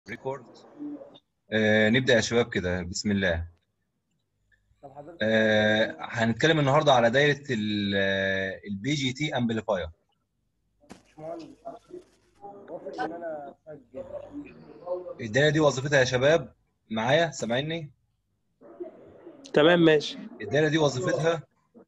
ريكورد آه نبدأ يا شباب كده بسم الله طب حضرتك آه هنتكلم النهارده على دايرة البي جي تي امبليفاير باشمهندس وافق ان انا اسجل الدايرة دي وظيفتها يا شباب معايا سامعيني تمام ماشي الدايرة دي وظيفتها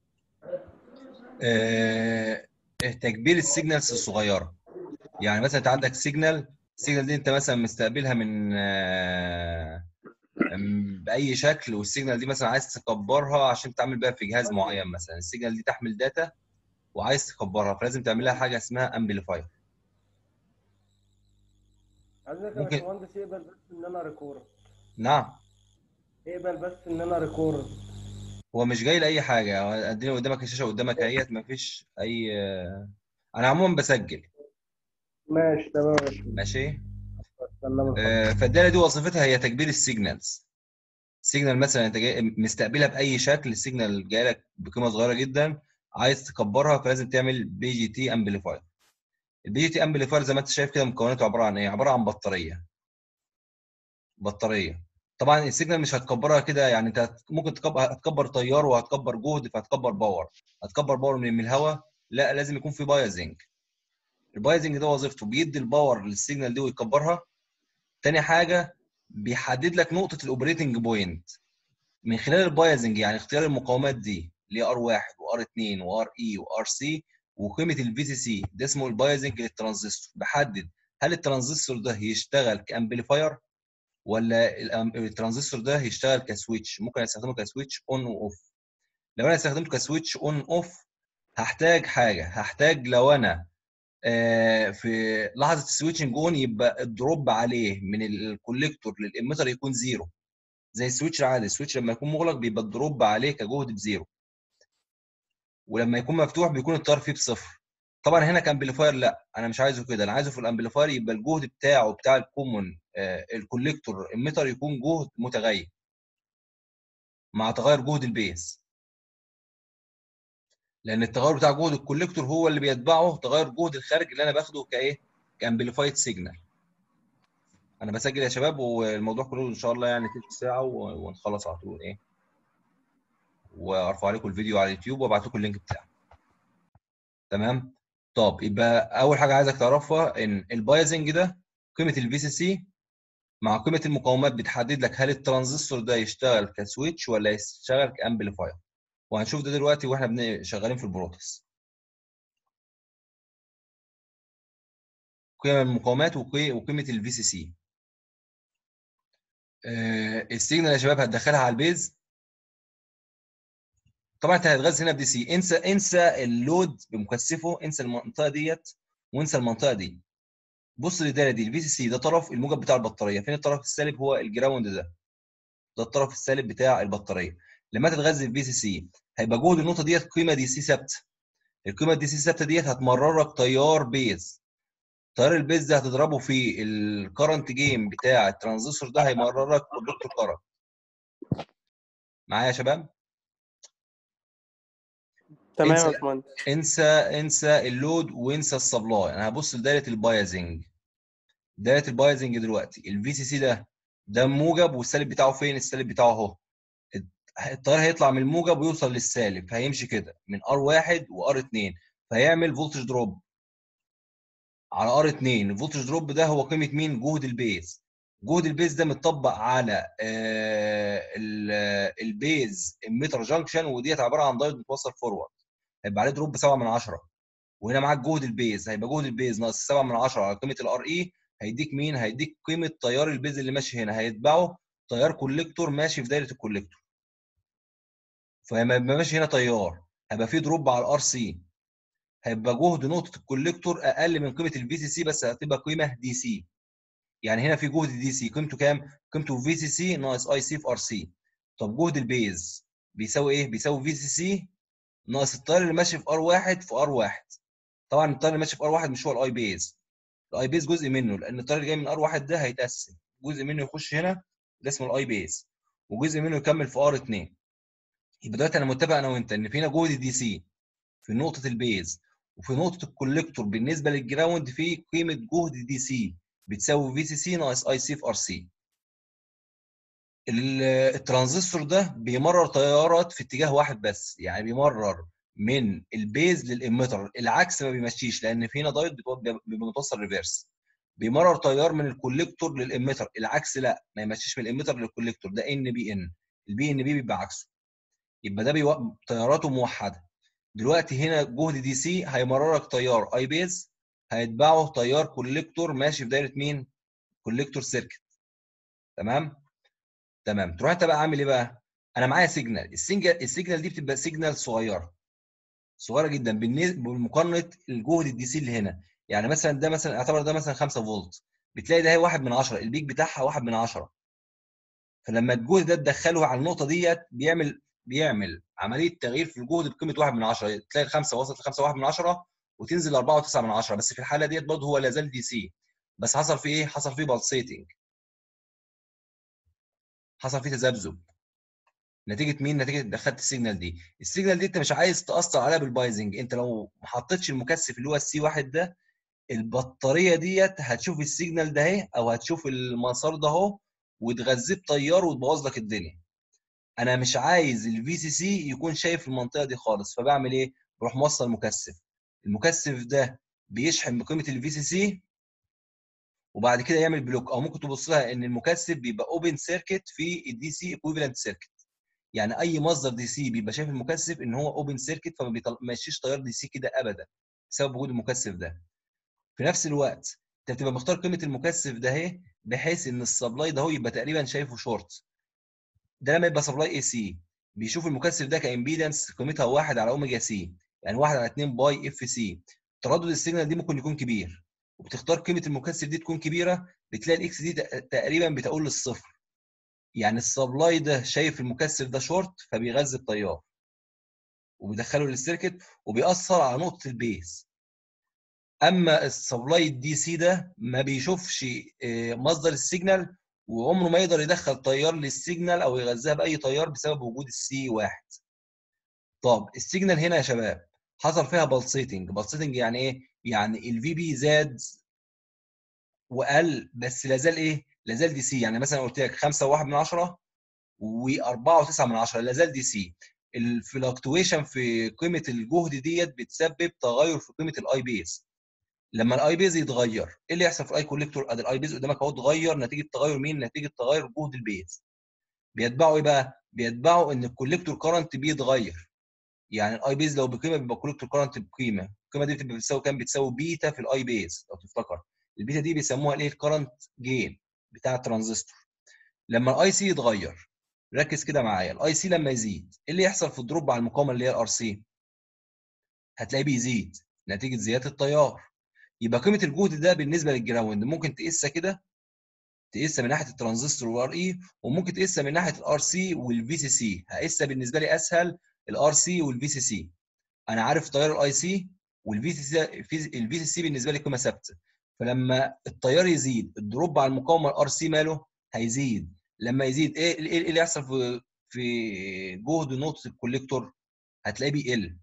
آه تكبير السيجنالز الصغيرة يعني مثلا انت عندك سيجنال السيجنال دي انت مثلا مستقبلها من آه م- باي شكل والسيجنال دي مثلا عايز تكبرها عشان تعمل بيها في جهاز معين مثلا السيجنال دي تحمل داتا وعايز تكبرها فلازم تعمل لها حاجه اسمها امبليفاير حضرتك يا ممكن- باشمهندس اقبل بس ان انا ريكورد نعم اقبل بس ان انا ريكورد هو مش جاي لاي حاجه هو اديني قدامك الشاشه قدامك اهيت مفيش اي انا عموما بسجل ماشي تمام يا باشمهندس ماشي سلام آه، فالداله دي وظيفتها هي تكبير السيجنالز سيجنال مثلا انت جاي مستقبلها باي شكل السيجنال جاي لك بقيمه صغيره جدا عايز تكبرها فلازم تعمل بي جي تي امبليفاير البي جي تي امبليفاير زي ما انت شايف كده مكوناته عباره عن ايه عباره عن بطاريه بطاريه طبعا السيجنال مش هتكبرها كده يعني انت هت- ممكن تكبر هتكبر تيار وهتكبر جهد فهتكبر باور هتكبر باور من من الهواء لا لازم يكون في بايزنج البايزنج ده وظيفته بيدي الباور للسيجنال دي ويكبرها تاني حاجه بيحدد لك نقطه الاوبريتنج بوينت من خلال البايزنج يعني اختيار المقاومات دي اللي هي ار 1 وار 2 وار اي وار سي وقيمه الفي سي سي ده اسمه البايزنج للترانزستور بحدد هل الترانزستور ده يشتغل كامبليفاير ولا الأم- الترانزستور ده يشتغل كسويتش ممكن استخدمه كسويتش اون واوف لو انا استخدمته كسويتش اون اوف هحتاج حاجه هحتاج لو انا آه، في لحظه السويتشنج اون يبقى الدروب عليه من الكوليكتور للاميتر يكون زيرو زي السويتش العادي السويتش لما يكون مغلق بيبقى الدروب عليه كجهد بزيرو ولما يكون مفتوح بيكون التيار فيه بصفر طبعا هنا كامبليفاير لا انا مش عايزه كده انا عايزه في الامبليفاير يبقى الجهد بتاعه بتاع الكومون آه، الكوليكتور اميتر يكون جهد متغير مع تغير جهد البيز لان التغير بتاع جهد الكوليكتور هو اللي بيتبعه تغير جهد الخارج اللي انا باخده كايه كامبليفايد سيجنال انا بسجل يا شباب والموضوع كله ان شاء الله يعني تلت ساعه و- ونخلص على طول ايه وارفع لكم الفيديو على اليوتيوب وابعت لكم اللينك بتاعه تمام طب يبقى اول حاجه عايزك تعرفها ان البايزنج ده قيمه الفي سي سي مع قيمه المقاومات بتحدد لك هل الترانزستور ده يشتغل كسويتش ولا يشتغل كامبليفاير وهنشوف ده دلوقتي واحنا بن- شغالين في البروتس قيم المقاومات وقي- وقيمه الفي سي سي السيجنال يا شباب هتدخلها على البيز طبعا انت هتغذي هنا بدي سي انسى انسى اللود بمكثفه انسى المنطقه ديت وانسى المنطقه دي بص للدايره دي الفي سي سي ده طرف الموجب بتاع البطاريه فين الطرف السالب هو الجراوند ده ده الطرف السالب بتاع البطاريه لما تتغذي الفي سي سي هيبقى جهد النقطه ديت قيمه دي سي ثابته القيمه دي سي ثابته ديت هتمررك تيار بيز تيار البيز ده هتضربه في الكرنت جيم بتاع الترانزستور ده هيمررك كوندكتور كرنت معايا يا شباب تمام يا انسى- باشمهندس انسى انسى اللود وانسى السبلاي انا هبص لدايره البايزنج دايره البايزنج دلوقتي الفي سي سي ده ده موجب والسالب بتاعه فين السالب بتاعه اهو التيار هيطلع من الموجب ويوصل للسالب فهيمشي كده من ار 1 وار 2 فهيعمل فولتج دروب على ار 2 الفولتج دروب ده هو قيمه مين جهد البيز جهد البيز ده متطبق على آه، ال- البيز اميتر جانكشن وديت عباره عن دايود متوصل فورورد هيبقى عليه دروب 7 من 10 وهنا معاك جهد البيز هيبقى جهد البيز ناقص 7 من 10 على قيمه الار اي هيديك مين هيديك قيمه تيار البيز اللي ماشي هنا هيتبعه تيار كوليكتور ماشي في دايره الكوليكتور فلما يبقى ماشي هنا تيار هيبقى فيه دروب على الار سي هيبقى جهد نقطه الكوليكتور اقل من قيمه الفي سي سي بس هتبقى قيمه دي سي يعني هنا في جهد دي سي قيمته كام قيمته في سي سي ناقص اي سي في ار سي طب جهد البيز بيساوي ايه بيساوي في سي سي ناقص التيار اللي ماشي في ار 1 في ار 1 طبعا التيار اللي ماشي في ار 1 مش هو الاي بيز الاي بيز جزء منه لان التيار اللي جاي من ار 1 ده هيتقسم جزء منه يخش هنا ده اسمه الاي بيز وجزء منه يكمل في ار 2 يبقى دلوقتي انا متفق انا وانت ان في هنا جهد دي سي في نقطه البيز وفي نقطه الكوليكتور بالنسبه للجراوند في قيمه جهد دي سي بتساوي في سي سي ناقص اي سي في ار سي الترانزستور ده بيمرر تيارات في اتجاه واحد بس يعني بيمرر من البيز للاميتر العكس ما بيمشيش لان في هنا دايود بتو- بيبقى متوصل ريفرس بيمرر تيار من الكوليكتور للاميتر العكس لا ما يمشيش من الاميتر للكوليكتور ده ان بي ان البي ان بي بيبقى عكسه يبقى ده بيو... تياراته موحده دلوقتي هنا جهد دي سي هيمررك تيار اي بيز هيتبعه تيار كوليكتور ماشي في دايره مين كوليكتور سيركت تمام تمام تروح انت بقى عامل ايه بقى انا معايا سيجنال السيجنال السيجنال دي بتبقى سيجنال صغيره صغيره جدا بالنسبه بمقارنه الجهد الدي سي اللي هنا يعني مثلا ده مثلا اعتبر ده مثلا 5 فولت بتلاقي ده هي 1 من 10 البيك بتاعها 1 من 10 فلما الجهد ده تدخله على النقطه ديت بيعمل بيعمل عمليه تغيير في الجهد بقيمه 1 من 10 تلاقي الخمسه وصلت ل 5 1 من 10 وتنزل 4 و9 من 10 بس في الحاله ديت برضه هو لا زال دي سي بس حصل فيه ايه؟ حصل فيه بالسيتنج حصل فيه تذبذب نتيجه مين؟ نتيجه دخلت السيجنال دي السيجنال دي انت مش عايز تاثر عليها بالبايزنج انت لو ما حطيتش المكثف اللي هو السي واحد ده البطاريه ديت هتشوف السيجنال ده اهي او هتشوف المسار ده اهو وتغذيه بتيار وتبوظ لك الدنيا انا مش عايز الفي سي سي يكون شايف المنطقه دي خالص فبعمل ايه بروح موصل مكثف المكثف ده بيشحن بقيمه الفي سي سي وبعد كده يعمل بلوك او ممكن تبص لها ان المكثف بيبقى اوبن سيركت في الدي سي ايكويفالنت سيركت يعني اي مصدر دي سي بيبقى شايف المكثف ان هو اوبن سيركت فما بيمشيش تيار دي سي كده ابدا بسبب وجود المكثف ده في نفس الوقت انت بتبقى مختار قيمه المكثف ده اهي بحيث ان السبلاي ده هو يبقى تقريبا شايفه شورت ده لما يبقى سبلاي اي سي بيشوف المكثف ده كامبيدنس قيمتها 1 على اوميجا سي يعني 1 على 2 باي اف سي تردد السيجنال دي ممكن يكون كبير وبتختار قيمه المكثف دي تكون كبيره بتلاقي الاكس دي تقريبا بتقول للصفر يعني السبلاي ده شايف المكثف ده شورت فبيغذي التيار وبيدخله للسيركت وبيأثر على نقطه البيز اما السبلاي الدي سي ده ما بيشوفش مصدر السيجنال وعمره ما يقدر يدخل تيار للسيجنال او يغذيها باي تيار بسبب وجود السي واحد طب السيجنال هنا يا شباب حصل فيها بالسيتنج بالسيتنج يعني ايه يعني الفي بي زاد وقل بس لازال ايه لازال دي سي يعني مثلا قلت لك 5 و1 من 10 و4 و9 من 10 لازال دي سي الفلكتويشن في قيمه الجهد ديت بتسبب تغير في قيمه الاي بيز لما الاي بيز يتغير ايه اللي يحصل في الاي كوليكتور ادي الاي بيز قدامك اهو اتغير نتيجه تغير مين نتيجه تغير جهد البيز بيتبعوا ايه بقى بيتبعوا ان الكوليكتور كارنت بيتغير يعني الاي بيز لو بقيمه بيبقى الكوليكتور كارنت بقيمه القيمه دي بتبقى بتساوي كام بتساوي بيتا في الاي بيز لو تفتكر البيتا دي بيسموها الايه الكارنت جين بتاع الترانزستور لما الاي سي يتغير ركز كده معايا الاي سي لما يزيد ايه اللي يحصل في الدروب على المقاومه اللي هي الار سي هتلاقيه بيزيد نتيجه زياده التيار يبقى قيمه الجهد ده بالنسبه للجراوند ممكن تقيسها كده تقيسها من ناحيه الترانزستور والار اي وممكن تقيسها من ناحيه الار سي والفي سي سي هقيسها بالنسبه لي اسهل الار سي والفي سي سي انا عارف تيار الاي سي والفي سي سي الفي سي سي بالنسبه لي قيمه ثابته فلما التيار يزيد الدروب على المقاومه الار سي ماله هيزيد لما يزيد ايه ايه اللي يحصل في في جهد نقطه الكوليكتور هتلاقيه بيقل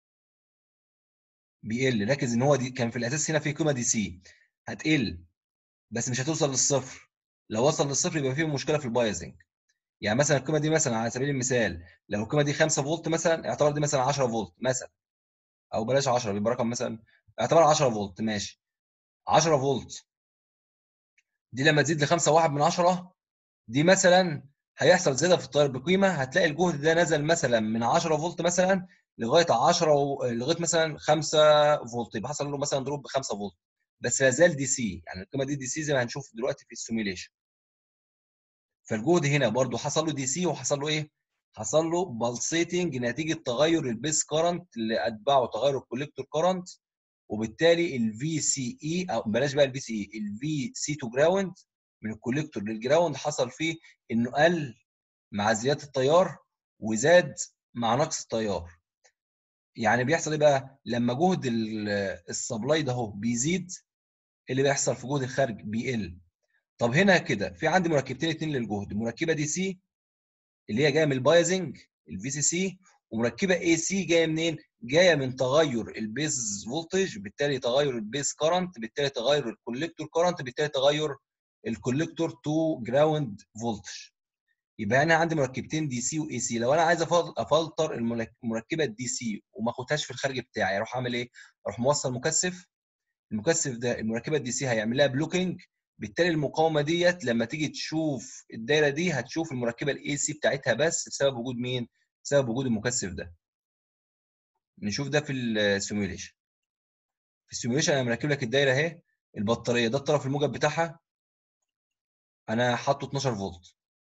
بيقل ركز ان هو دي كان في الاساس هنا في قيمه دي سي هتقل بس مش هتوصل للصفر لو وصل للصفر يبقى فيه مشكله في البايزنج يعني مثلا القيمه دي مثلا على سبيل المثال لو القيمه دي 5 فولت مثلا اعتبر دي مثلا 10 فولت مثلا او بلاش 10 بيبقى رقم مثلا اعتبر 10 فولت ماشي 10 فولت دي لما تزيد ل 5 1 من 10 دي مثلا هيحصل زياده في التيار بقيمه هتلاقي الجهد ده نزل مثلا من 10 فولت مثلا لغايه 10 و... لغايه مثلا 5 فولت يبقى حصل له مثلا دروب ب 5 فولت بس لا زال دي سي يعني القيمه دي دي سي زي ما هنشوف دلوقتي في السيميليشن فالجهد هنا برضو حصل له دي سي وحصل له ايه؟ حصل له بالسيتنج نتيجه تغير البيس كارنت اللي اتبعه تغير الكوليكتور كارنت وبالتالي الفي سي اي او بلاش بقى الفي سي اي الفي سي تو جراوند من الكوليكتور للجراوند حصل فيه انه قل مع زياده التيار وزاد مع نقص التيار يعني بيحصل ايه بقى لما جهد السبلاي ده اهو بيزيد اللي بيحصل في جهد الخارج بيقل طب هنا كده في عندي مركبتين اتنين للجهد مركبه دي سي اللي هي جايه من البايزنج الفي سي سي ومركبه اي سي جايه منين؟ جايه من تغير البيز فولتج بالتالي تغير البيز كارنت بالتالي تغير الكوليكتور كارنت بالتالي تغير الكوليكتور تو جراوند فولتج يبقى انا عندي مركبتين دي سي واي سي لو انا عايز أفل- افلتر الملك- المركبه الدي سي وما اخدهاش في الخارج بتاعي اروح اعمل ايه؟ اروح موصل مكثف المكثف ده المركبه الدي سي هيعمل لها بلوكينج بالتالي المقاومه ديت لما تيجي تشوف الدايره دي هتشوف المركبه الاي سي بتاعتها بس بسبب وجود مين؟ بسبب وجود المكثف ده. نشوف ده في السيميوليشن. في السيميوليشن انا مركب لك الدايره اهي البطاريه ده الطرف الموجب بتاعها انا حاطه 12 فولت.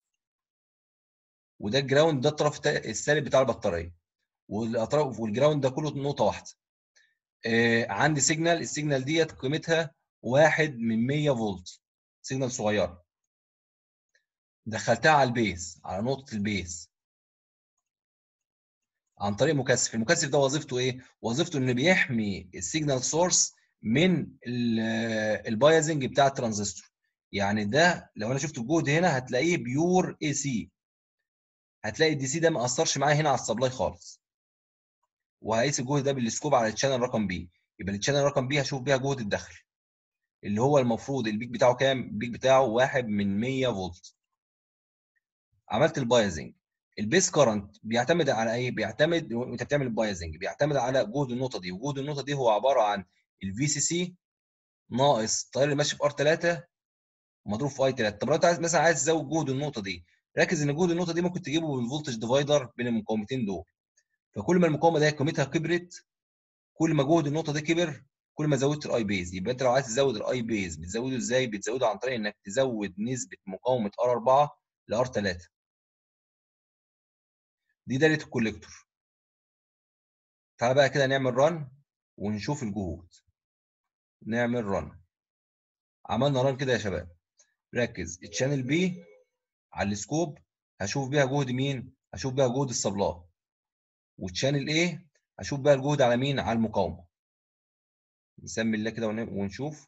وده الجراوند ده الطرف التا- السالب بتاع البطاريه. والاطراف والجراوند ده كله نقطه واحده. آه عندي سيجنال السيجنال ديت قيمتها 1 من 100 فولت. سيجنال صغيره. دخلتها على البيز على نقطه البيز عن طريق مكثف المكثف ده وظيفته ايه وظيفته انه بيحمي السيجنال سورس من ال- البايزنج بتاع الترانزستور يعني ده لو انا شفت الجهد هنا هتلاقيه بيور اي سي هتلاقي الدي سي ده ما اثرش معايا هنا على السبلاي خالص وهقيس الجهد ده بالسكوب على الشانل رقم بي يبقى الشانل رقم بي هشوف بيها جهد الدخل اللي هو المفروض البيك بتاعه كام البيك بتاعه 1 من 100 فولت عملت البايزنج البيس كارنت بيعتمد على ايه؟ بيعتمد وانت بتعمل البايزنج بيعتمد على جهد النقطه دي وجهد النقطه دي هو عباره عن الفي سي سي ناقص التيار اللي ماشي في ار 3 مضروب في اي 3 طب لو انت عايز مثلا عايز تزود جهد النقطه دي ركز ان جهد النقطه دي ممكن تجيبه بالفولتج ديفايدر بين المقاومتين دول فكل ما المقاومه دي قيمتها كبرت كل ما جهد النقطه دي كبر كل ما زودت الاي بيز يبقى انت لو عايز تزود الاي بيز بتزوده ازاي؟ بتزوده عن طريق انك تزود نسبه مقاومه ار 4 لار 3 دي دايره الكوليكتور تعالى بقى كده نعمل رن ونشوف الجهود نعمل رن عملنا رن كده يا شباب ركز الشانل بي على السكوب هشوف بيها جهد مين هشوف بيها جهد السبلاي والشانل ايه هشوف بيها الجهد على مين على المقاومه نسمي الله كده ون- ونشوف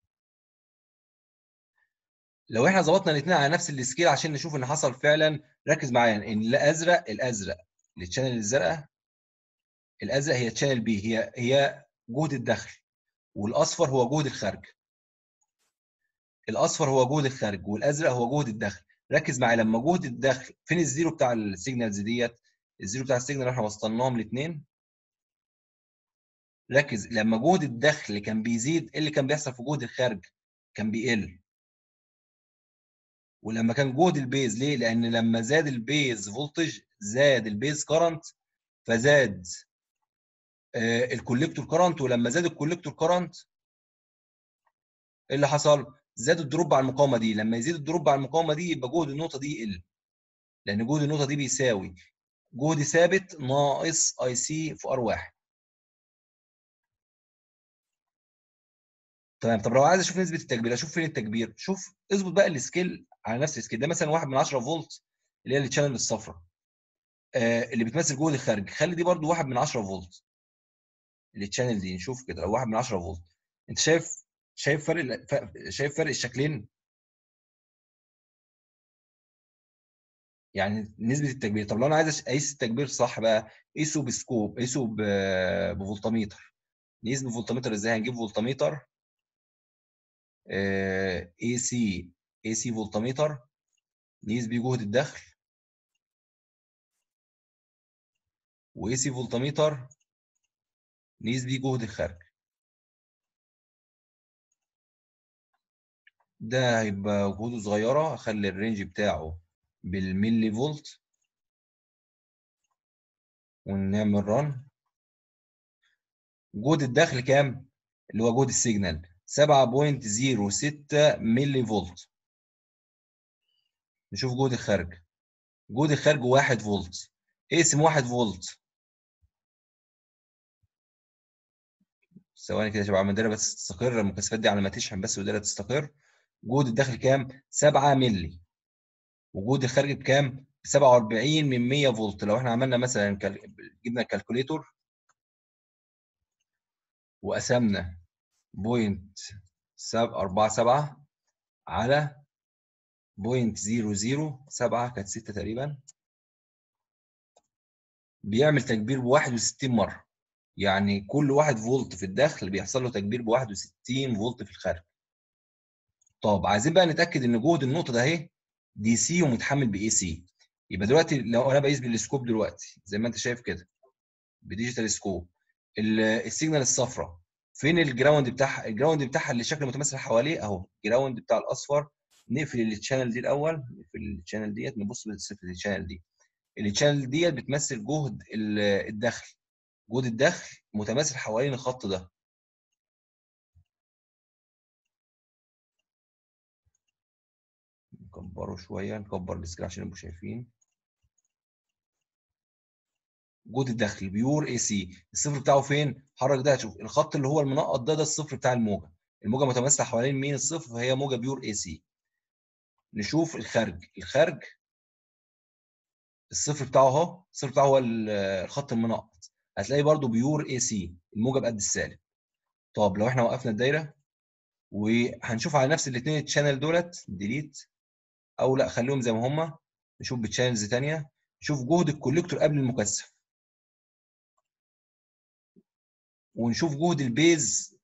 لو احنا ظبطنا الاثنين على نفس السكيل عشان نشوف ان حصل فعلا ركز معايا ان الازرق الازرق الشانل الزرقاء الازرق هي تشانل بي هي هي جهد الدخل والاصفر هو جهد الخارج الاصفر هو جهد الخارج والازرق هو جهد الدخل ركز معايا لما جهد الدخل فين الزيرو بتاع السيجنالز ديت الزيرو بتاع السيجنال احنا وصلناهم الاثنين ركز لما جهد الدخل كان بيزيد ايه اللي كان بيحصل في جهد الخارج كان بيقل ولما كان جهد البيز ليه لان لما زاد البيز فولتج زاد البيز كرنت فزاد آه، الكوليكتور كرنت ولما زاد الكوليكتور كرنت ايه اللي حصل زاد الدروب على المقاومه دي لما يزيد الدروب على المقاومه دي يبقى جهد النقطه دي يقل لان جهد النقطه دي بيساوي جهد ثابت ناقص اي سي في ار 1 تمام طب لو عايز اشوف نسبه التكبير اشوف فين التكبير شوف اظبط بقى السكيل على نفس السكيل ده مثلا 1 من 10 فولت اللي هي الشانل الصفراء آه اللي بتمثل جهد الخارج خلي دي برضو 1 من 10 فولت التشانل دي نشوف كده لو 1 من 10 فولت انت شايف شايف فرق ال- ف- شايف فرق الشكلين يعني نسبه التكبير طب لو انا عايز اقيس التكبير صح بقى قيسه بسكوب قيسه ب- بفولتميتر نقيس بفولتميتر ازاي هنجيب فولتميتر اي سي اي سي فولتميتر نقيس بيه جهد الدخل واي سي فولتميتر نقيس بيه جهد الخارج ده هيبقى جهوده صغيرة هخلي الرينج بتاعه بالملي فولت ونعمل رن جهد الدخل كام؟ اللي هو جهد السيجنال 7.06 ملي فولت نشوف جهد الخارج جهد الخارج 1 فولت اقسم 1 فولت ثواني كده يا شباب عم الدايره بس تستقر المكثفات دي على ما تشحن بس والدايره تستقر جهد الدخل كام؟ 7 ملي وجهد الخارج بكام؟ 47 من 100 فولت لو احنا عملنا مثلا كال... جبنا الكالكوليتور وقسمنا بوينت 47 على بوينت 007 كانت 6 تقريبا بيعمل تكبير ب 61 مره يعني كل 1 فولت في الدخل بيحصل له تكبير ب 61 فولت في الخارج طب عايزين بقى نتاكد ان جهد النقطه ده اهي دي سي ومتحمل باي سي يبقى دلوقتي لو انا بقيس بالسكوب دلوقتي زي ما انت شايف كده بديجيتال سكوب ال- السيجنال الصفراء فين الجراوند بتاعها الجراوند بتاعها اللي شكل متماثل حواليه اهو الجراوند بتاع الاصفر نقفل التشانل دي الاول نقفل التشانل ديت نبص في التشانل دي التشانل ديت بتمثل جهد ال- الدخل جهد الدخل متماثل حوالين الخط ده نكبره شويه نكبر السكرين عشان نبقوا شايفين جهد الدخل بيور اي سي الصفر بتاعه فين حرك ده هتشوف الخط اللي هو المنقط ده ده الصفر بتاع الموجه الموجه متماثله حوالين مين الصفر فهي موجه بيور اي سي نشوف الخارج الخارج الصفر بتاعه اهو الصفر بتاعه هو ال- الخط المنقط هتلاقي برضو بيور اي سي الموجه بقد السالب طب لو احنا وقفنا الدايره وهنشوف على نفس الاثنين الشانل دولت ديليت او لا خليهم زي ما هم نشوف بتشانلز ثانيه نشوف جهد الكوليكتور قبل المكثف ونشوف جهد البيز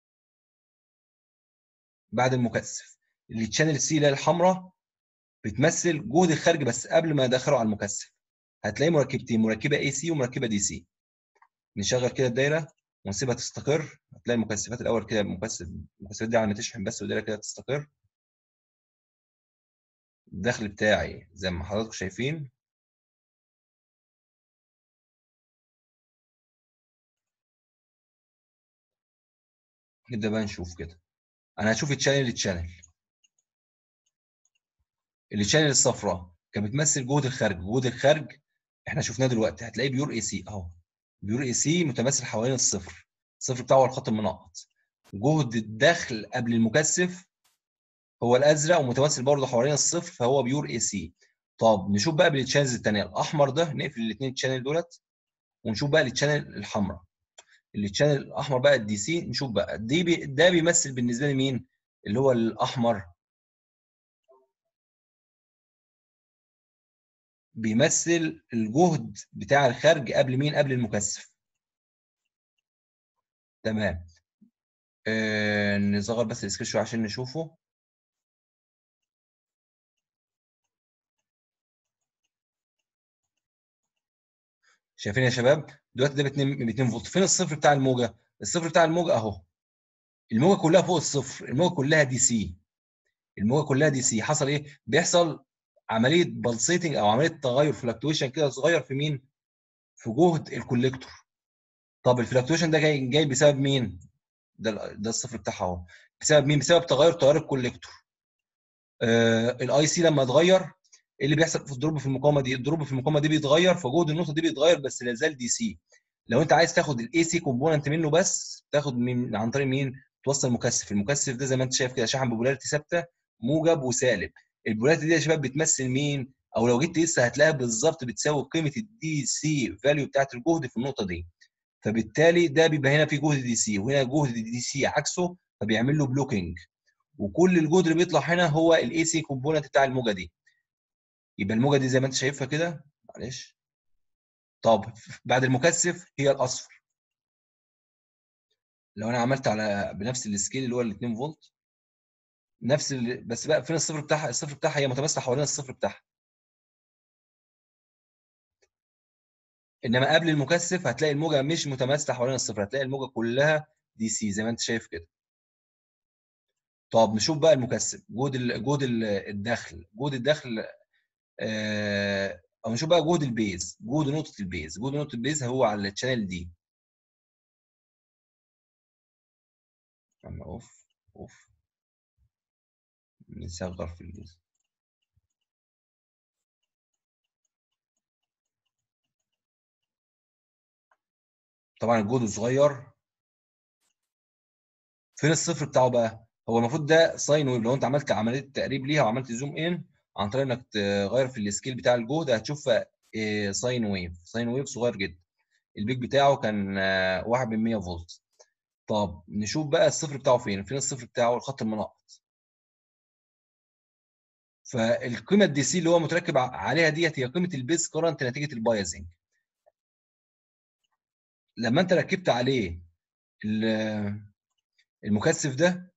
بعد المكثف اللي تشانل سي اللي هي الحمراء بتمثل جهد الخارج بس قبل ما يدخله على المكثف هتلاقي مركبتين مركبه اي سي ومركبه دي سي نشغل كده الدايره ونسيبها تستقر هتلاقي المكثفات الاول كده المكثف المكثفات دي على ما تشحن بس والدايره كده تستقر الدخل بتاعي زي ما حضراتكم شايفين نبدا بقى نشوف كده انا هشوف التشانل التشانل التشانل الصفراء كانت بتمثل جهد الخارج جهد الخارج احنا شفناه دلوقتي هتلاقيه بيور اي سي اهو بيور اي سي متمثل حوالين الصفر الصفر بتاعه هو الخط المنقط جهد الدخل قبل المكثف هو الازرق ومتمثل برضه حوالين الصفر فهو بيور اي سي طب نشوف بقى بالتشانلز الثانيه الاحمر ده نقفل الاثنين التشانل دولت ونشوف بقى التشانل الحمراء التشانل الاحمر بقى الدي سي نشوف بقى دي بي ده بيمثل بالنسبه لي مين اللي هو الاحمر بيمثل الجهد بتاع الخارج قبل مين قبل المكثف تمام آه نصغر بس السكرين شويه عشان نشوفه شايفين يا شباب دلوقتي ده ب 2 ب 2 فولت فين الصفر بتاع الموجه الصفر بتاع الموجه اهو الموجه كلها فوق الصفر الموجه كلها دي سي الموجه كلها دي سي حصل ايه بيحصل عمليه بلسيتنج او عمليه تغير فلكتويشن كده صغير في مين في جهد الكوليكتور طب الفلكتويشن ده جاي جاي بسبب مين ده ده الصفر بتاعها اهو بسبب مين بسبب تغير تيار الكوليكتور آه الاي سي لما اتغير ايه اللي بيحصل في الضروب في المقاومه دي الضروب في المقاومه دي بيتغير فجهد النقطه دي بيتغير بس لا زال دي سي لو انت عايز تاخد الاي سي كومبوننت منه بس تاخد من عن طريق مين توصل مكثف المكثف ده زي ما انت شايف كده شحن ببولاريتي ثابته موجب وسالب البولاريتي دي يا شباب بتمثل مين او لو جيت تقيسها هتلاقيها بالظبط بتساوي قيمه الدي سي فاليو بتاعت الجهد في النقطه دي فبالتالي ده بيبقى هنا في جهد دي سي وهنا جهد دي سي عكسه فبيعمل له بلوكينج وكل الجهد اللي بيطلع هنا هو الاي سي كومبوننت بتاع الموجه دي يبقى الموجه دي زي ما انت شايفها كده معلش طب بعد المكثف هي الاصفر لو انا عملت على بنفس السكيل اللي هو ال 2 فولت نفس ال... بس بقى فين الصفر بتاعها الصفر بتاعها هي متماثله حوالين الصفر بتاعها انما قبل المكثف هتلاقي الموجه مش متماثله حوالين الصفر هتلاقي الموجه كلها دي سي زي ما انت شايف كده طب نشوف بقى المكثف جهد ال... جهد ال- الدخل جهد الدخل آه... او نشوف بقى جهد البيز جهد نقطه البيز جهد نقطه البيز هو على الشانل دي اما اوف اوف نصغر في الجزء طبعا الجهد صغير فين الصفر بتاعه بقى هو المفروض ده ساين ويف لو انت عملت عمليه تقريب ليها وعملت زوم ان عن طريق انك تغير في السكيل بتاع الجهد هتشوف ساين ويف ساين ويف صغير جدا البيك بتاعه كان 1 من 100 فولت طب نشوف بقى الصفر بتاعه فين فين الصفر بتاعه الخط المنقط فالقيمه الدي سي اللي هو متركب عليها ديت هي قيمه البيز كرنت نتيجه البايزنج لما انت ركبت عليه ال- المكثف ده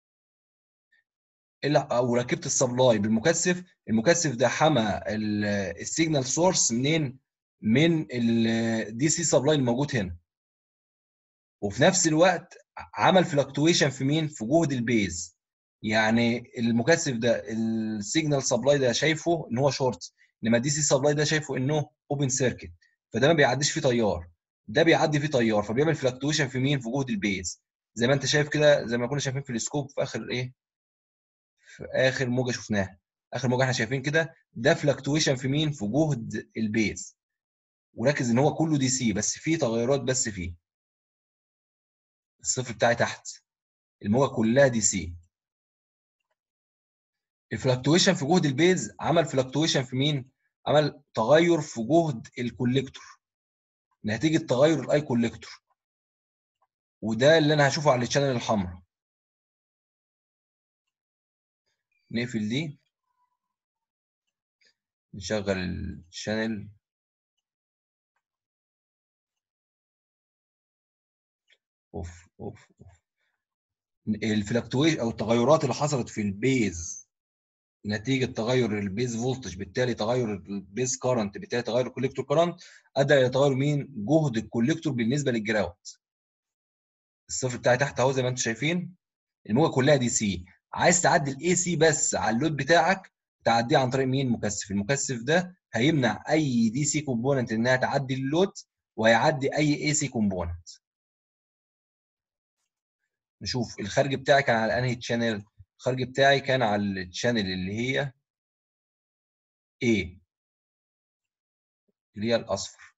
إلا- او ركبت السبلاي بالمكثف المكثف ده حمى ال- السيجنال سورس منين من الدي سي سبلاي الموجود هنا وفي نفس الوقت عمل فلكتويشن في مين في جهد البيز يعني المكثف ده السيجنال سبلاي ده شايفه ان هو شورت انما الدي سي سبلاي ده شايفه انه اوبن سيركت فده ما بيعديش فيه تيار ده بيعدي فيه تيار فبيعمل فلكتويشن في مين في جهد البيز زي ما انت شايف كده زي ما كنا شايفين في السكوب في اخر ايه في اخر موجه شفناها اخر موجه احنا شايفين كده ده فلكتويشن في مين في جهد البيز وركز ان هو كله دي سي بس فيه تغيرات بس فيه الصفر بتاعي تحت الموجه كلها دي سي الفلكتويشن في جهد البيز عمل فلكتويشن في مين عمل تغير في جهد الكوليكتور نتيجه تغير الاي كوليكتور وده اللي انا هشوفه على الشانل الحمراء نقفل دي نشغل الشانل اوف اوف اوف الفلكتويشن او التغيرات اللي حصلت في البيز نتيجه تغير البيز فولتج بالتالي تغير البيز كارنت بالتالي تغير الكوليكتور كارنت ادى الى تغير مين جهد الكوليكتور بالنسبه للجراوند الصفر بتاعي تحت اهو زي ما انتم شايفين الموجه كلها دي سي عايز تعدي الاي سي بس على اللود بتاعك تعديه عن طريق مين مكثف المكثف ده هيمنع اي دي سي كومبوننت انها تعدي اللود وهيعدي اي اي سي كومبوننت نشوف الخارج بتاعي كان على انهي تشانل الخارج بتاعي كان على التشانل اللي هي A اللي هي الاصفر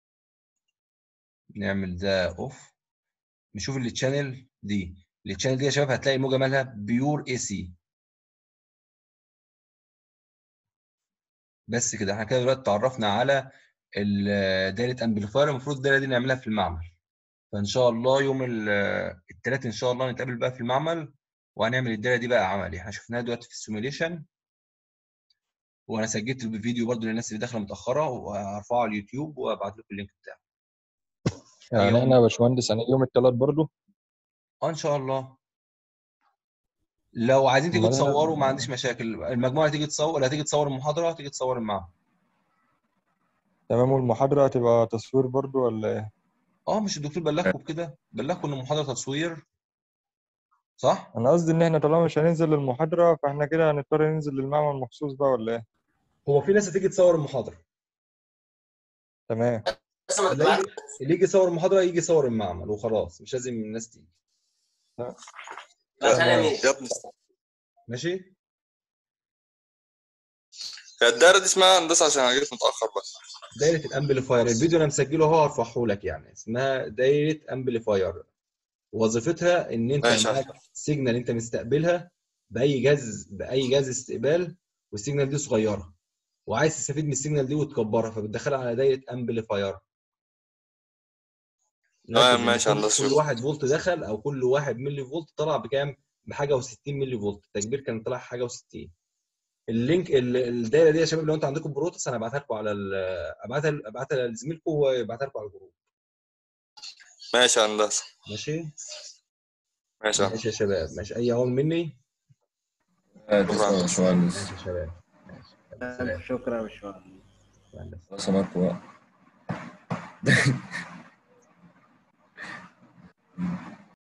نعمل ده اوف نشوف التشانل دي التشانل دي يا شباب هتلاقي الموجه مالها بيور اي سي بس كده احنا كده دلوقتي اتعرفنا على ال- دايره امبليفاير المفروض الدايره دي نعملها في المعمل فان شاء الله يوم الثلاث ان شاء الله نتقابل بقى في المعمل وهنعمل الدايره دي بقى عملي احنا شفناها دلوقتي في السيموليشن وانا سجلت الفيديو برضو للناس اللي داخله متاخره وهرفعه على اليوتيوب وابعت لكم اللينك بتاعه يعني يوم- احنا يا باشمهندس يعني يوم الثلاث برضو اه ان شاء الله لو عايزين تيجوا أمال أنا- تصوروا ما عنديش مشاكل المجموعه تيجي تصور لا تيجي تصور المحاضره تيجي تصور المعمل تمام والمحاضرة هتبقى تصوير برضو ولا ايه؟ اه مش الدكتور بلغكم بكده بلغكم ان المحاضره تصوير صح انا قصدي ان احنا طالما مش هننزل للمحاضرة فاحنا كده هنضطر ننزل للمعمل مخصوص بقى ولا ايه؟ هو في ناس هتيجي تصور المحاضره تمام اللي يجي اللي يجي يصور المحاضره يجي يصور المعمل وخلاص مش لازم الناس تيجي يا ابني ماشي هي الدايره دي اسمها هندسه عشان انا جيت متاخر بس دايره الامبليفاير الفيديو انا مسجله اهو هرفعه لك يعني اسمها دايره امبليفاير وظيفتها ان انت ماشي. معاك سيجنال انت مستقبلها باي جهاز باي جهاز استقبال والسيجنال دي صغيره وعايز تستفيد من السيجنال دي وتكبرها فبتدخلها على دايره امبليفاير تمام، ماشي، كل- هندسة. كل واحد فولت دخل او كل واحد ملي فولت طلع بكام؟ بحاجه و60 ملي فولت التكبير كان طلع حاجه و60 اللينك ال- الدايره دي يا شباب لو انتوا عندكم بروتوس انا هبعتها لكم على ال- ابعتها ابعتها لزميلكم وهو يبعتها لكم على الجروب ماشي يا هندسه ماشي ماشي يا ماشي يا شباب ماشي اي عون مني تسلم يا باشمهندس ماشي يا شباب ماشي سلام شكرا يا باشمهندس مع السلامة. خلاص يا ماركو بقى